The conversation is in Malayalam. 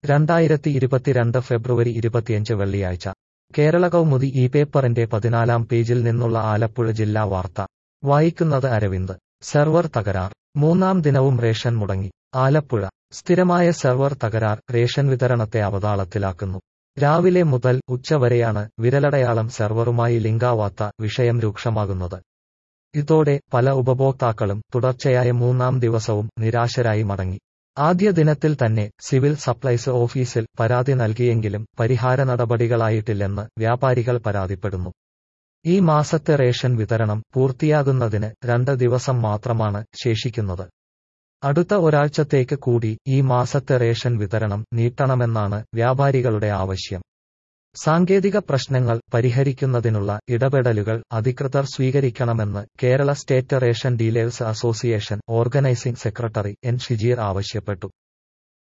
രണ്ടായിരത്തി ഇരുപത്തിരണ്ട് ഫെബ്രുവരി ഇരുപത്തിയഞ്ച് വെള്ളിയാഴ്ച കേരള കൗമുദി ഈ പേപ്പറിന്റെ പതിനാലാം പേജിൽ നിന്നുള്ള ആലപ്പുഴ ജില്ലാ വാർത്ത വായിക്കുന്നത് അരവിന്ദ് സെർവർ തകരാർ മൂന്നാം ദിനവും റേഷൻ മുടങ്ങി ആലപ്പുഴ സ്ഥിരമായ സെർവർ തകരാർ റേഷൻ വിതരണത്തെ അവതാളത്തിലാക്കുന്നു രാവിലെ മുതൽ ഉച്ചവരെയാണ് വിരലടയാളം സെർവറുമായി ലിങ്കാവാത്ത വിഷയം രൂക്ഷമാകുന്നത് ഇതോടെ പല ഉപഭോക്താക്കളും തുടർച്ചയായ മൂന്നാം ദിവസവും നിരാശരായി മടങ്ങി ആദ്യ ദിനത്തിൽ തന്നെ സിവിൽ സപ്ലൈസ് ഓഫീസിൽ പരാതി നൽകിയെങ്കിലും പരിഹാര നടപടികളായിട്ടില്ലെന്ന് വ്യാപാരികൾ പരാതിപ്പെടുന്നു ഈ മാസത്തെ റേഷൻ വിതരണം പൂർത്തിയാകുന്നതിന് രണ്ട് ദിവസം മാത്രമാണ് ശേഷിക്കുന്നത് അടുത്ത ഒരാഴ്ചത്തേക്ക് കൂടി ഈ മാസത്തെ റേഷൻ വിതരണം നീട്ടണമെന്നാണ് വ്യാപാരികളുടെ ആവശ്യം സാങ്കേതിക പ്രശ്നങ്ങൾ പരിഹരിക്കുന്നതിനുള്ള ഇടപെടലുകൾ അധികൃതർ സ്വീകരിക്കണമെന്ന് Kerala state ration dealers association organising secretary N Shijeer ആവശ്യപ്പെട്ടു